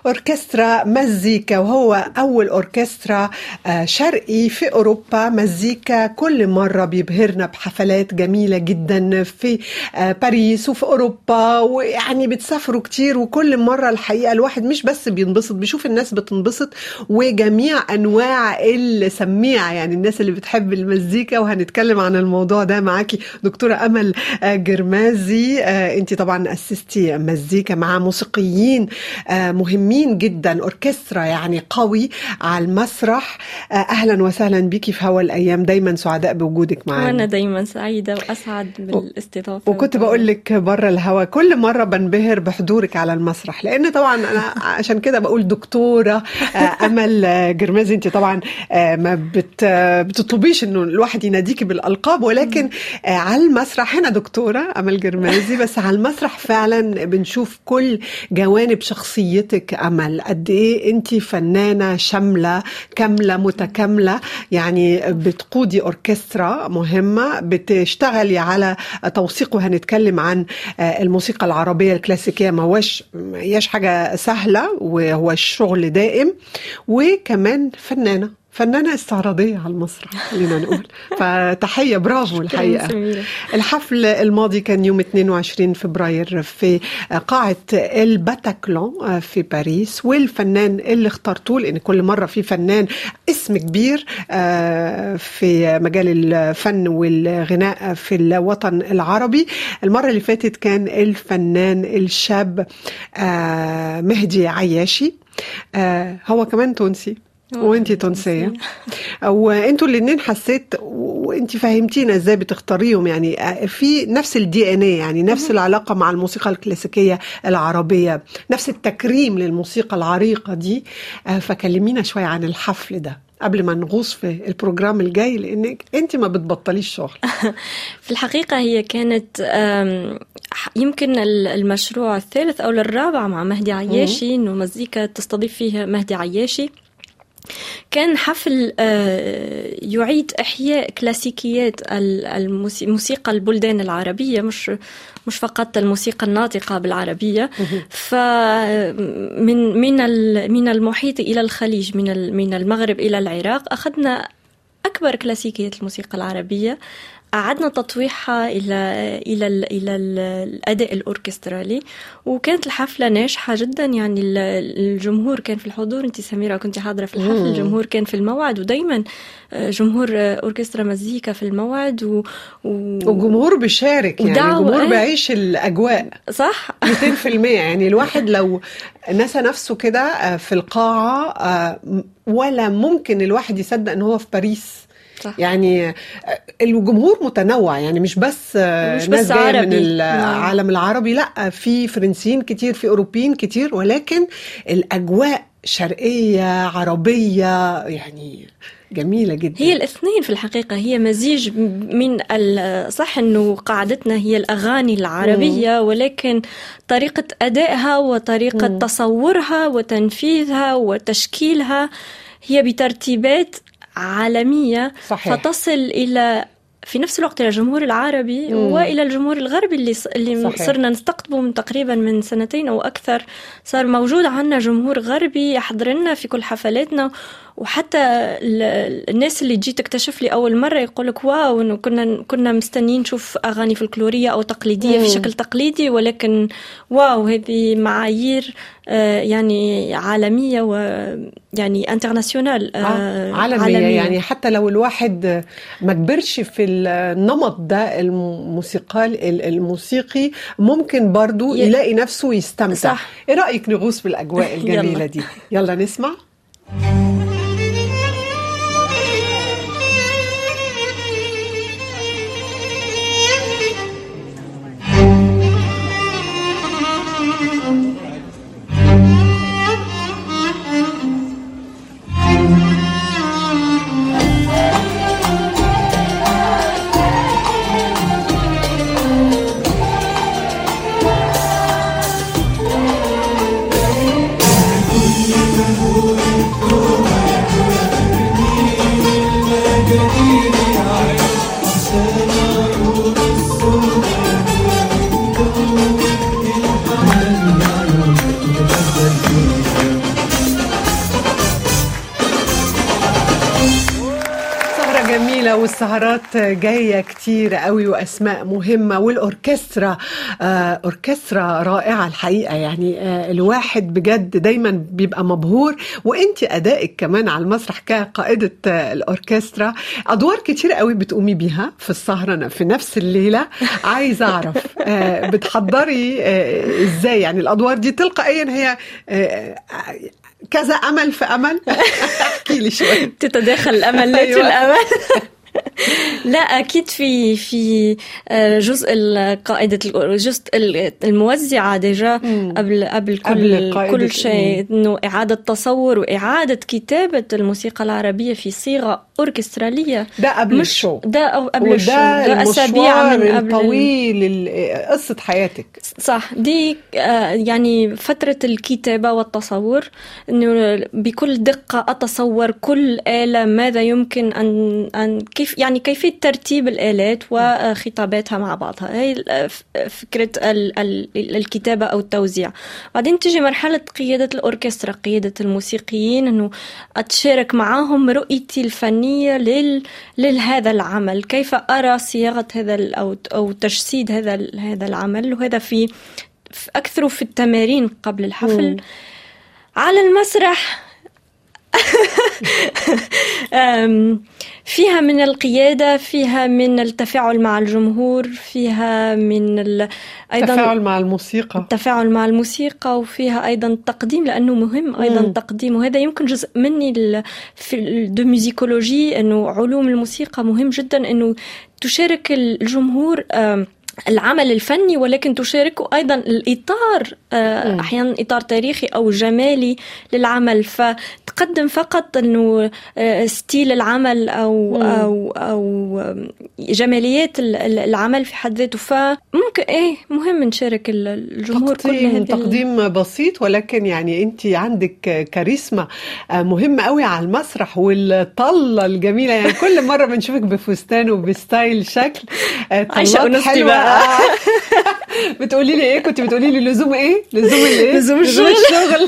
أوركسترا مزيكا وهو أول أوركسترا آه، شرقي في أوروبا مزيكا كل مرة بيبهرنا بحفلات جميلة جدا في آه، باريس وفي أوروبا ويعني بتسافروا كتير وكل مرة الحقيقة الواحد مش بس بينبسط بيشوف الناس بتنبسط وجميع أنواع السميع يعني الناس اللي بتحب المزيكا وهنتكلم عن الموضوع ده معاكي دكتورة أمل آه، جرمازي أنت طبعا أسستي مزيكا مع موسيقيين آه، مهمين جدا أوركسترا يعني قوي على المسرح آه، أهلا وسهلا بيكي في هوا الأيام دايما سعداء بوجودك معانا وأنا دايما سعيدة وأسعد بالاستضافة وكنت بقول لك بره الهوا كل مرة بنبهر بحضورك على المسرح لأن طبعا أنا عشان كده بقول دكتورة آه، أمل جرمازي أنت طبعا ما بت بتطلبيش إنه الواحد يناديكي بالألقاب ولكن على المسرح هنا دكتورة أمل جرمازي بس على المسرح فعلا بنشوف كل جوانب شخصيتك امل قد ايه انت فنانه شامله كامله متكامله يعني بتقودي اوركسترا مهمه بتشتغلي على توثيق وهنتكلم عن الموسيقى العربيه الكلاسيكيه ما هوش ما هياش حاجه سهله وهو الشغل دائم وكمان فنانه فنانة استعراضية على المسرح خلينا نقول فتحية برافو الحقيقة الحفل الماضي كان يوم 22 فبراير في قاعة الباتاكلون في باريس والفنان اللي اخترتوه لأن كل مرة في فنان اسم كبير في مجال الفن والغناء في الوطن العربي المرة اللي فاتت كان الفنان الشاب مهدي عياشي هو كمان تونسي وانتي تونسيه وانتوا الاثنين حسيت وانتي فهمتينا ازاي بتختاريهم يعني في نفس الدي ان اي يعني نفس العلاقه مع الموسيقى الكلاسيكيه العربيه نفس التكريم للموسيقى العريقه دي فكلمينا شويه عن الحفل ده قبل ما نغوص في البروجرام الجاي لانك انت ما بتبطليش شغل في الحقيقه هي كانت يمكن المشروع الثالث او الرابع مع مهدي عياشي انه مزيكا تستضيف فيها مهدي عياشي كان حفل يعيد إحياء كلاسيكيات الموسيقى البلدان العربية مش مش فقط الموسيقى الناطقة بالعربية فمن من من المحيط إلى الخليج من من المغرب إلى العراق أخذنا أكبر كلاسيكيات الموسيقى العربية أعدنا تطويحها إلى إلى ال إلى ال الأداء الأوركسترالي وكانت الحفلة ناجحة جدا يعني الجمهور كان في الحضور أنت سميرة كنت حاضرة في الحفل الجمهور كان في الموعد ودايما جمهور أوركسترا مزيكا في الموعد و... و... والجمهور بيشارك يعني الجمهور بيعيش الأجواء صح 200% يعني الواحد لو نسى نفسه كده في القاعة ولا ممكن الواحد يصدق ان هو في باريس صح. يعني الجمهور متنوع يعني مش بس مش ناس جايه من العالم العربي لا في فرنسيين كتير في اوروبيين كتير ولكن الاجواء شرقيه عربيه يعني جميلة جدا هي الاثنين في الحقيقة هي مزيج من صح انه قاعدتنا هي الاغاني العربية مم. ولكن طريقة ادائها وطريقة مم. تصورها وتنفيذها وتشكيلها هي بترتيبات عالمية صحيح. فتصل إلى في نفس الوقت إلى الجمهور العربي مم. وإلى الجمهور الغربي اللي اللي صحيح. صرنا نستقطبه من تقريبا من سنتين أو أكثر صار موجود عندنا جمهور غربي يحضر لنا في كل حفلاتنا وحتى الناس اللي تجي تكتشف لي اول مره يقول لك واو انه كنا كنا مستنيين نشوف اغاني فلكلوريه او تقليديه مم. في شكل تقليدي ولكن واو هذه معايير آه يعني عالميه ويعني انترناسيونال آه عالمية, عالمية يعني حتى لو الواحد ما كبرش في النمط ده الموسيقى الموسيقي ممكن برضو يلاقي نفسه يستمتع صح. ايه رايك نغوص بالاجواء الجميله دي يلا نسمع Oh جميلة والسهرات جاية كتير قوي وأسماء مهمة والأوركسترا آه أوركسترا رائعة الحقيقة يعني آه الواحد بجد دايما بيبقى مبهور وانت أدائك كمان على المسرح كقائدة آه الأوركسترا أدوار كتير قوي بتقومي بيها في السهرة في نفس الليلة عايزة أعرف آه بتحضري آه ازاي يعني الأدوار دي تلقائيا هي آه كذا امل في امل احكي لي شوي تتداخل الامل لا أيوة. الامل لا اكيد في في جزء قائده جزء الموزعه ديجا قبل قبل كل قبل كل شيء انه اعاده تصور واعاده كتابه الموسيقى العربيه في صيغه اوركستراليه ده قبل مش الشو ده أو قبل الشو ده اسابيع من قبل طويل قصه حياتك صح دي يعني فتره الكتابه والتصور انه بكل دقه اتصور كل اله ماذا يمكن ان ان كيف يعني كيفيه ترتيب الالات وخطاباتها مع بعضها هي فكره الكتابه او التوزيع بعدين تيجي مرحله قياده الاوركسترا قياده الموسيقيين انه اتشارك معاهم رؤيتي الفنيه الفنية لل... لهذا العمل كيف أرى صياغة هذا أو أو تجسيد هذا هذا العمل وهذا في, في أكثر في التمارين قبل الحفل م. على المسرح فيها من القيادة فيها من التفاعل مع الجمهور فيها من ال... أيضا التفاعل مع الموسيقى التفاعل مع الموسيقى وفيها أيضا التقديم لأنه مهم أيضا مم. تقديم وهذا يمكن جزء مني ال... في دو ميوزيكولوجي أنه علوم الموسيقى مهم جدا أنه تشارك الجمهور العمل الفني ولكن تشاركه ايضا الاطار احيانا اطار تاريخي او جمالي للعمل فتقدم فقط انه ستيل العمل او او او جماليات العمل في حد ذاته فممكن ايه مهم نشارك الجمهور تقديم كل تقديم بسيط ولكن يعني انت عندك كاريزما مهمه قوي على المسرح والطله الجميله يعني كل مره بنشوفك بفستان وبستايل شكل طلات حلوه بتقولي لي ايه كنت بتقولي لي لزوم ايه لزوم الايه لزوم الشغل, الشغل.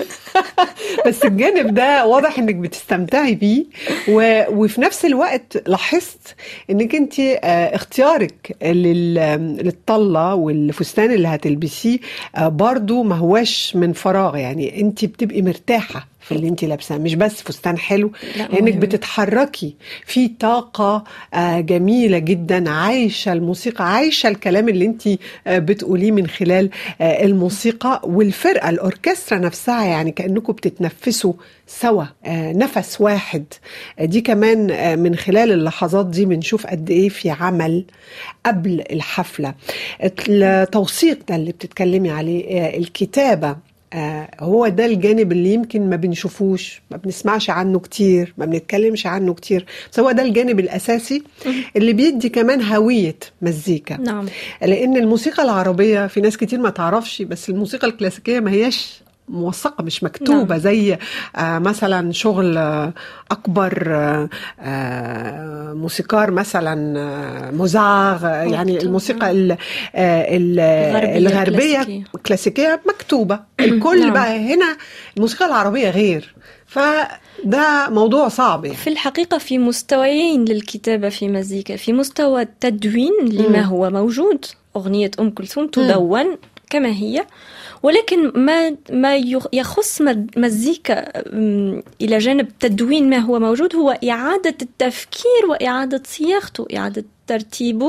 بس الجانب ده واضح انك بتستمتعي بيه و... وفي نفس الوقت لاحظت انك انت اختيارك لل... للطله والفستان اللي هتلبسيه برضو ما هواش من فراغ يعني انت بتبقي مرتاحه في اللي انت لابساه مش بس فستان حلو لانك بتتحركي في طاقه جميله جدا عايشه الموسيقى عايشه الكلام اللي انت بتقوليه من خلال الموسيقى والفرقه الاوركسترا نفسها يعني كانكم بتتنفسوا سوا نفس واحد دي كمان من خلال اللحظات دي بنشوف قد ايه في عمل قبل الحفله التوثيق ده اللي بتتكلمي عليه الكتابه آه هو ده الجانب اللي يمكن ما بنشوفوش ما بنسمعش عنه كتير ما بنتكلمش عنه كتير بس هو ده الجانب الأساسي اللي بيدي كمان هوية مزيكا نعم. لأن الموسيقى العربية في ناس كتير ما تعرفش بس الموسيقى الكلاسيكية ما هياش موثقه مش مكتوبه نعم. زي آه مثلا شغل آه اكبر آه موسيقار مثلا آه موزاغ يعني الموسيقى ال ال الغربيه الكلاسيكيه مكتوبه الكل نعم. بقى هنا الموسيقى العربيه غير فده موضوع صعب يعني. في الحقيقة في مستويين للكتابة في مزيكا في مستوى التدوين لما هو موجود أغنية أم كلثوم تدون كما هي ولكن ما ما يخص مزيكا الى جانب تدوين ما هو موجود هو اعاده التفكير واعاده صياغته اعاده ترتيبه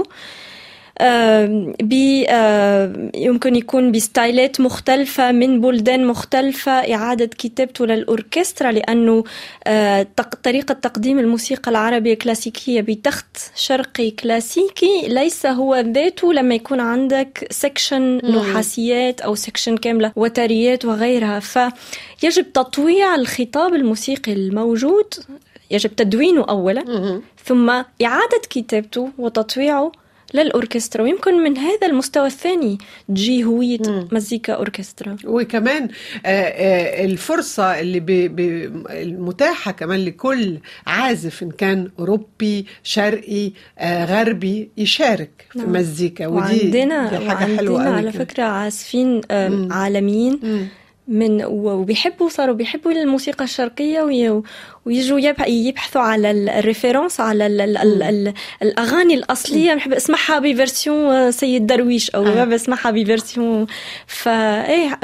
ب يمكن يكون بستايلات مختلفة من بلدان مختلفة إعادة كتابته للأوركسترا لأنه طريقة تقديم الموسيقى العربية كلاسيكية بتخت شرقي كلاسيكي ليس هو ذاته لما يكون عندك سكشن نحاسيات أو سكشن كاملة وتريات وغيرها فيجب تطويع الخطاب الموسيقي الموجود يجب تدوينه أولا ثم إعادة كتابته وتطويعه للأوركسترا ويمكن من هذا المستوى الثاني تجي هوية مم. مزيكا أوركسترا وكمان الفرصة اللي بي بي المتاحة كمان لكل عازف إن كان أوروبي شرقي غربي يشارك في نعم. مزيكا ودي وعندنا دي حاجة وعندنا حلوة على فكرة عازفين عالميين مم. من وبيحبوا صاروا بيحبوا الموسيقى الشرقية ويجوا يبحثوا على الريفيرونس على ال ال ال ال الأغاني الأصلية بحب اسمعها بفيرسيون سيد درويش أو آه. بسمعها بفيرسيون فإيه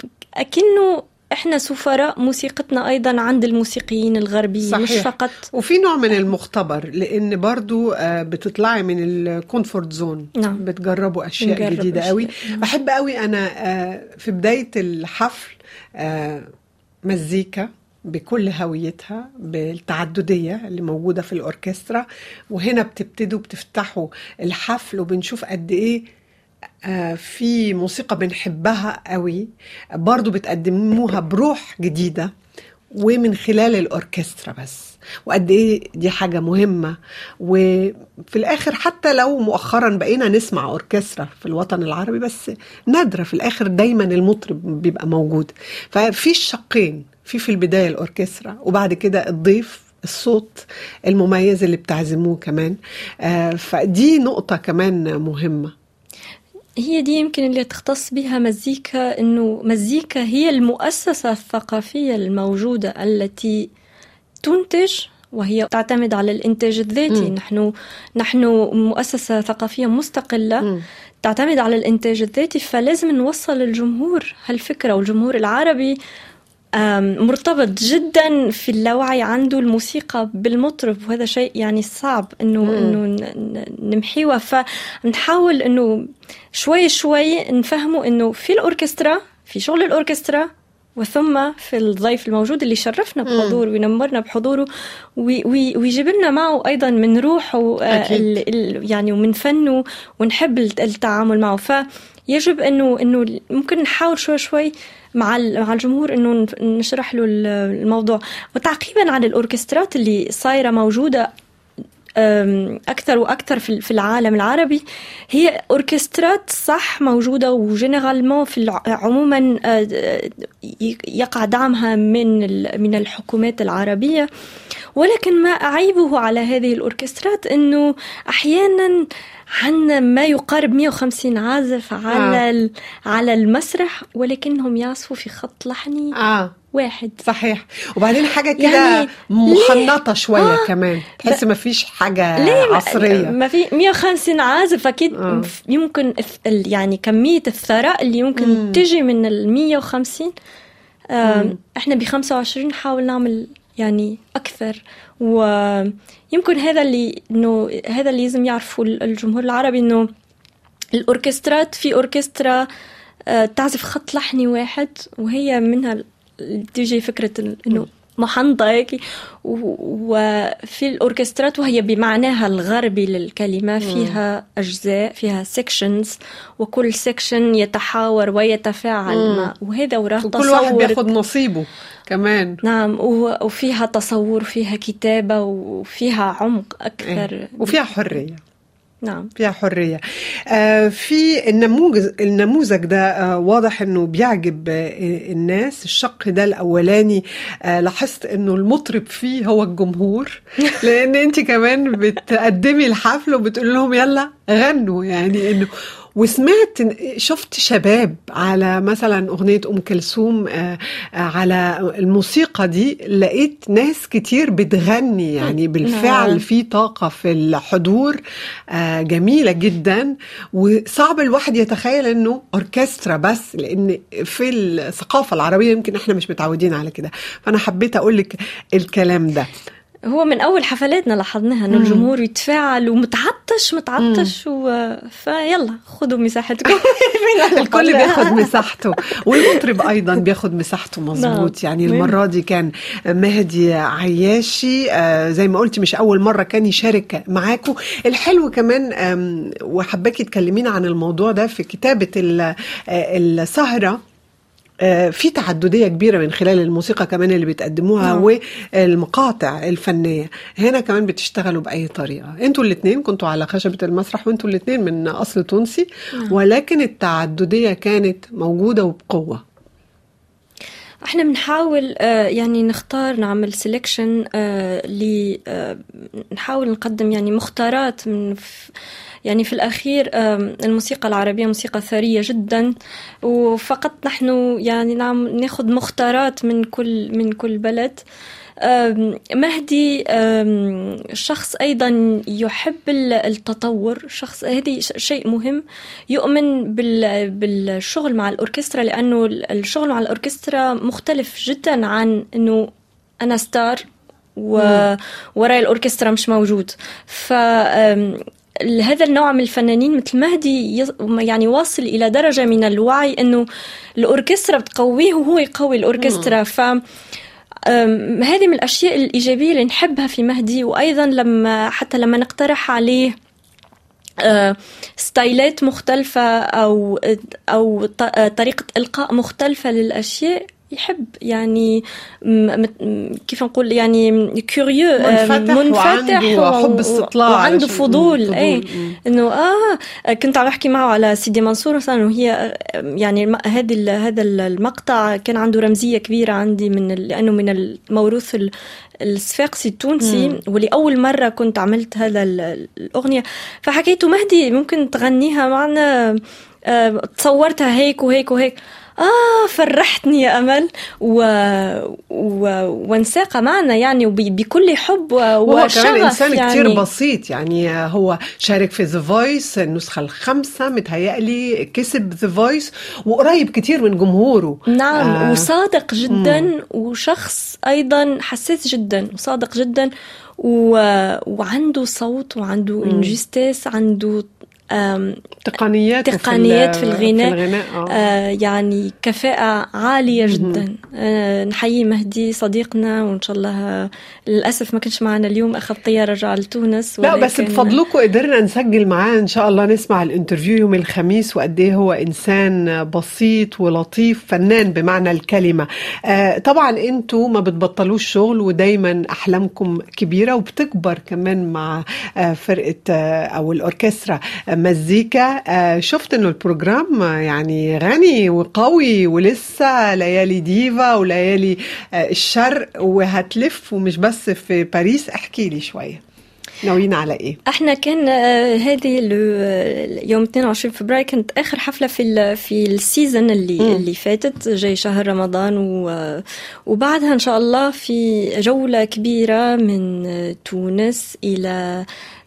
أكنه احنا سفراء موسيقتنا ايضا عند الموسيقيين الغربيين صحيح. مش فقط وفي نوع من المختبر لان برضو آه، بتطلعي من الكونفورت زون نعم. بتجربوا اشياء جديده أشياء. قوي نعم. بحب قوي انا آه، في بدايه الحفل آه، مزيكا بكل هويتها بالتعددية اللي موجودة في الأوركسترا وهنا بتبتدوا بتفتحوا الحفل وبنشوف قد إيه آه، في موسيقى بنحبها قوي برضو بتقدموها بروح جديدة ومن خلال الأوركسترا بس وقد ايه دي حاجة مهمة وفي الآخر حتى لو مؤخرا بقينا نسمع أوركسترا في الوطن العربي بس نادرة في الآخر دايما المطرب بيبقى موجود ففي الشقين في في البداية الأوركسترا وبعد كده الضيف الصوت المميز اللي بتعزموه كمان آه، فدي نقطة كمان مهمة هي دي يمكن اللي تختص بها مزيكا انه مزيكا هي المؤسسة الثقافية الموجودة التي تنتج وهي تعتمد على الانتاج الذاتي م. نحن نحن مؤسسة ثقافية مستقلة م. تعتمد على الانتاج الذاتي فلازم نوصل للجمهور هالفكرة والجمهور العربي مرتبط جدا في اللاوعي عنده الموسيقى بالمطرب وهذا شيء يعني صعب انه انه نمحيه فنحاول انه شوي شوي نفهمه انه في الاوركسترا في شغل الاوركسترا وثم في الضيف الموجود اللي شرفنا بحضور وينمرنا بحضوره ويجيب لنا معه ايضا من روحه آه، يعني ومن فنه ونحب التعامل معه فيجب انه انه ممكن نحاول شوي شوي مع مع الجمهور انه نشرح له الموضوع وتعقيبا على الاوركسترات اللي صايره موجوده اكثر واكثر في العالم العربي هي اوركسترات صح موجوده وجنرالمون في عموما أه، يقع دعمها من من الحكومات العربيه ولكن ما اعيبه على هذه الاوركسترات انه احيانا عندنا ما يقارب 150 عازف على آه. على المسرح ولكنهم يعزفوا في خط لحني آه. واحد صحيح وبعدين حاجه كده يعني محنطه شويه آه. كمان تحس ما فيش حاجه ليه عصريه ما في 150 عازف اكيد آه. يمكن يعني كميه الثراء اللي يمكن مم. تجي من ال 150 آه احنا ب 25 نحاول نعمل يعني اكثر ويمكن هذا اللي انه هذا اللي لازم يعرفوا الجمهور العربي انه الاوركسترات في اوركسترا آه، تعزف خط لحني واحد وهي منها تيجي فكره انه محنطة هيك وفي الأوركسترات وهي بمعناها الغربي للكلمة فيها أجزاء فيها سيكشنز وكل سيكشن يتحاور ويتفاعل مع وهذا وراه تصور كل واحد بياخد نصيبه كمان نعم وفيها تصور فيها كتابة وفيها عمق أكثر إيه. وفيها حرية نعم فيها حرية آه في النموذج النموذج ده آه واضح انه بيعجب آه الناس الشق ده الاولاني آه لاحظت انه المطرب فيه هو الجمهور لان انت كمان بتقدمي الحفل وبتقول لهم يلا غنوا يعني انه وسمعت شفت شباب على مثلا اغنيه ام كلثوم آه، آه، على الموسيقى دي لقيت ناس كتير بتغني يعني بالفعل نعم. في طاقه في الحضور آه، جميله جدا وصعب الواحد يتخيل انه اوركسترا بس لان في الثقافه العربيه يمكن احنا مش متعودين على كده فانا حبيت اقول لك الكلام ده هو من اول حفلاتنا لاحظناها انه الجمهور يتفاعل ومتعطش متعطش و... فيلا خذوا مساحتكم الكل بياخد مساحته والمطرب ايضا بياخد مساحته مظبوط نعم. يعني المره دي كان مهدي عياشي آه، زي ما قلتي مش اول مره كان يشارك معاكم الحلو كمان وحباكي تكلمينا عن الموضوع ده في كتابه آه، السهره آه، في تعددية كبيرة من خلال الموسيقى كمان اللي بتقدموها نعم. والمقاطع الفنية هنا كمان بتشتغلوا بأي طريقة انتوا الاثنين كنتوا على خشبة المسرح وانتوا الاثنين من أصل تونسي نعم. ولكن التعددية كانت موجودة وبقوة احنا بنحاول آه، يعني نختار نعمل سيلكشن آه، ل نحاول نقدم يعني مختارات من يعني في الأخير الموسيقى العربية موسيقى ثرية جدا وفقط نحن يعني نعم ناخذ مختارات من كل من كل بلد مهدي شخص ايضا يحب التطور شخص هذه شيء مهم يؤمن بالشغل مع الاوركسترا لانه الشغل مع الاوركسترا مختلف جدا عن انه انا ستار ووراي الاوركسترا مش موجود ف هذا النوع من الفنانين مثل مهدي يعني واصل الى درجه من الوعي انه الاوركسترا بتقويه وهو يقوي الاوركسترا ف هذه من الاشياء الايجابيه اللي نحبها في مهدي وايضا لما حتى لما نقترح عليه ستايلات مختلفة أو أو طريقة إلقاء مختلفة للأشياء يحب يعني كيف نقول يعني كيوريو منفتح, منفتح وعنده حب استطلاع وعنده فضول اي انه اه كنت عم احكي معه على سيدي منصور مثلا وهي يعني هذه هذا المقطع كان عنده رمزيه كبيره عندي من لانه من الموروث الصفاقسي التونسي مم. واللي اول مره كنت عملت هذا الاغنيه فحكيته مهدي ممكن تغنيها معنا تصورتها هيك وهيك وهيك آه فرحتني يا أمل و... و... وانساق معنا يعني وبكل حب وشغف وهو كمان إنسان يعني كتير بسيط يعني هو شارك في ذا فويس النسخة الخامسة متهيألي كسب ذا فويس وقريب كتير من جمهوره نعم آه. وصادق جدا مم. وشخص أيضا حساس جدا وصادق جدا و... وعنده صوت وعنده انجستاس عنده تقنيات تقنيات في, الغناء, في الغناء آه. آه يعني كفاءة عالية جدا آه نحيي مهدي صديقنا وإن شاء الله للأسف ما كانش معنا اليوم أخذ طيارة رجع لتونس لا بس بفضلكم قدرنا نسجل معاه إن شاء الله نسمع الانترفيو يوم الخميس وقد إيه هو إنسان بسيط ولطيف فنان بمعنى الكلمة آه طبعا أنتوا ما بتبطلوش شغل ودايما أحلامكم كبيرة وبتكبر كمان مع آه فرقة آه أو الأوركسترا مزيكا شفت انه البروجرام يعني غني وقوي ولسه ليالي ديفا وليالي الشرق وهتلف ومش بس في باريس احكي لي شويه ناويين على ايه؟ احنا كان هذه يوم 22 فبراير كانت اخر حفله في في السيزون اللي م. اللي فاتت جاي شهر رمضان و وبعدها ان شاء الله في جوله كبيره من تونس الى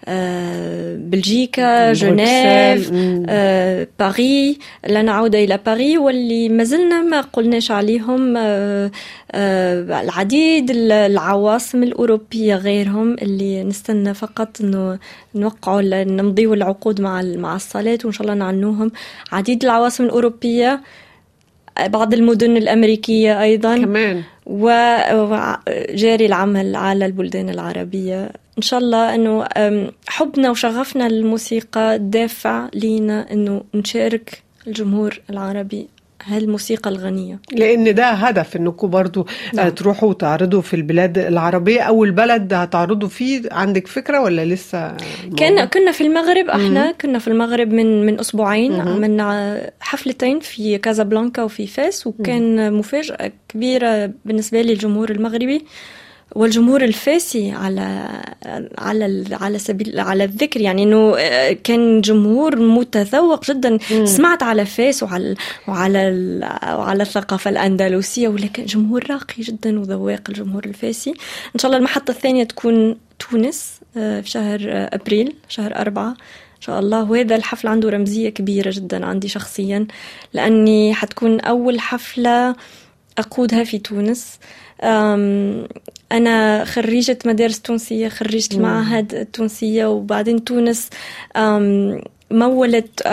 بلجيكا جنيف آه، باريس لن نعود إلى باريس واللي ما زلنا ما قلناش عليهم آه، آه، العديد العواصم الأوروبية غيرهم اللي نستنى فقط إنه نوقعوا نمضيوا العقود مع مع الصلاة وإن شاء الله نعنوهم عديد العواصم الأوروبية بعض المدن الأمريكية أيضا كمان وجاري العمل على البلدان العربية إن شاء الله أنه حبنا وشغفنا للموسيقى دافع لينا أنه نشارك الجمهور العربي هالموسيقى الغنية لأن ده هدف أنكم برضو نعم. تروحوا تعرضوا في البلاد العربية أو البلد هتعرضوا فيه عندك فكرة ولا لسه كنا كنا في المغرب احنا مم. كنا في المغرب من من أسبوعين مم. عملنا حفلتين في كازابلانكا وفي فاس وكان مم. مفاجأة كبيرة بالنسبة لي الجمهور المغربي والجمهور الفاسي على على على سبيل على الذكر يعني انه كان جمهور متذوق جدا مم. سمعت على فاس وعلى وعلى وعلى الثقافه الاندلسيه ولكن جمهور راقي جدا وذواق الجمهور الفاسي ان شاء الله المحطه الثانيه تكون تونس في شهر ابريل شهر أربعة إن شاء الله وهذا الحفل عنده رمزية كبيرة جدا عندي شخصيا لأني حتكون أول حفلة أقودها في تونس أنا خريجة مدارس تونسية خريجة المعاهد التونسية وبعدين تونس مولت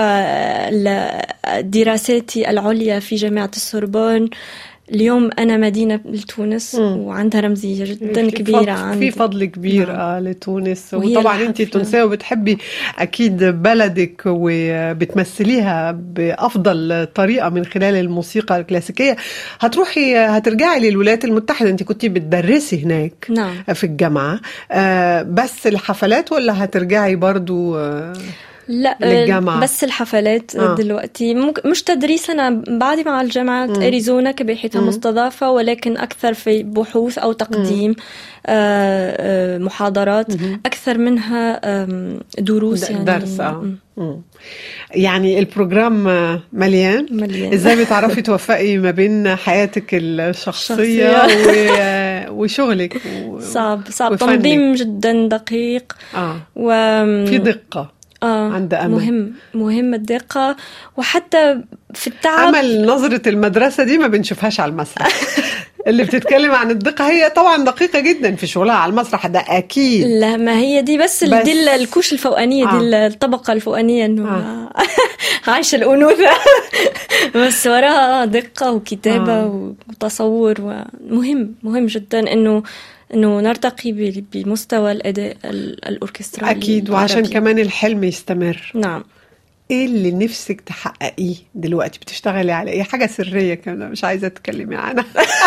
دراساتي العليا في جامعة السوربون اليوم انا مدينه لتونس وعندها رمزيه جدا كبيره فضل عندي في فضل كبير نعم. آه لتونس وطبعا انت تونسيه وبتحبي اكيد بلدك وبتمثليها بافضل طريقه من خلال الموسيقى الكلاسيكيه هتروحي هترجعي للولايات المتحده انت كنتي بتدرسي هناك نعم. في الجامعه آه بس الحفلات ولا هترجعي برضو آه لا للجامعة. بس الحفلات آه. دلوقتي مش تدريس أنا بعدي مع الجامعة أريزونا كباحثة مستضافة ولكن أكثر في بحوث أو تقديم آه، آه، محاضرات أكثر منها دروس يعني درس آه. يعني البروجرام مليان مليان ازاي بتعرفي توفقي ما بين حياتك الشخصيه و... وشغلك و... صعب صعب وفنك. تنظيم جدا دقيق اه و... في دقه آه عند أمل مهم مهم الدقة وحتى في التعب أمل نظرة المدرسة دي ما بنشوفهاش على المسرح اللي بتتكلم عن الدقه هي طبعا دقيقه جدا في شغلها على المسرح ده اكيد لا ما هي دي بس, بس دي الكوش الفوقانيه آه. دي الطبقه الفوقانيه انه آه. عايشه الانوثه بس وراها دقه وكتابه آه. وتصور ومهم مهم جدا انه انه نرتقي بمستوى الاداء الاوركسترالي اكيد وعشان كمان الحلم يستمر نعم ايه اللي نفسك تحققيه دلوقتي بتشتغلي على ايه حاجه سريه كمان مش عايزه تتكلمي عنها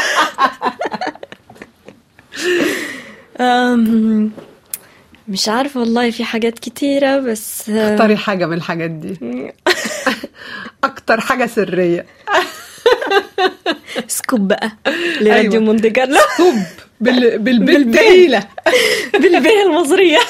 مش عارفة والله في حاجات كتيرة بس اختاري حاجة من الحاجات دي أكتر حاجة سرية سكوب بقى لراديو أيوة. مونتي كارلو سكوب بال... بالبيلة بالبيلة المصرية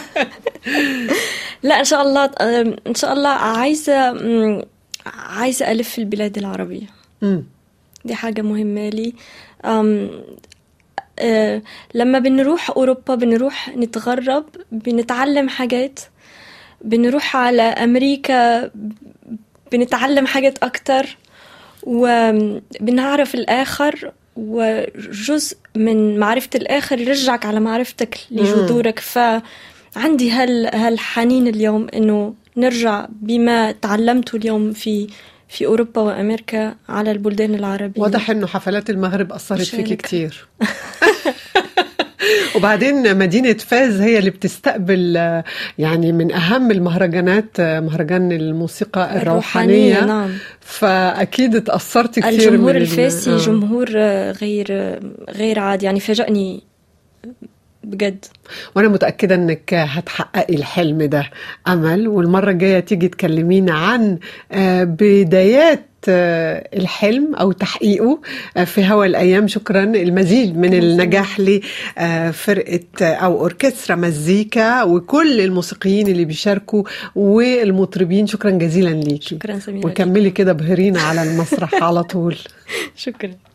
لا ان شاء الله ان شاء الله عايزه عايزه الف في البلاد العربيه م. دي حاجه مهمه لي أم أه لما بنروح اوروبا بنروح نتغرب بنتعلم حاجات بنروح على امريكا بنتعلم حاجات اكتر وبنعرف الاخر وجزء من معرفة الآخر يرجعك على معرفتك لجذورك ف عندي هال هالحنين اليوم انه نرجع بما تعلمته اليوم في في اوروبا وامريكا على البلدان العربيه واضح انه حفلات المغرب اثرت فيك كثير وبعدين مدينة فاز هي اللي بتستقبل يعني من أهم المهرجانات مهرجان الموسيقى الروحانية, الروحانية نعم. فأكيد تأثرت كثير الجمهور الفاسي آه. جمهور غير غير عادي يعني فاجأني بجد وانا متاكده انك هتحققي الحلم ده امل والمره الجايه تيجي تكلمينا عن آه، بدايات آه، الحلم او تحقيقه آه، في هوا الايام شكرا المزيد من النجاح لفرقه او اوركسترا مزيكا وكل الموسيقيين اللي بيشاركوا والمطربين شكرا جزيلا ليكي شكرا سميرة وكملي كده بهرينا على المسرح على طول شكرا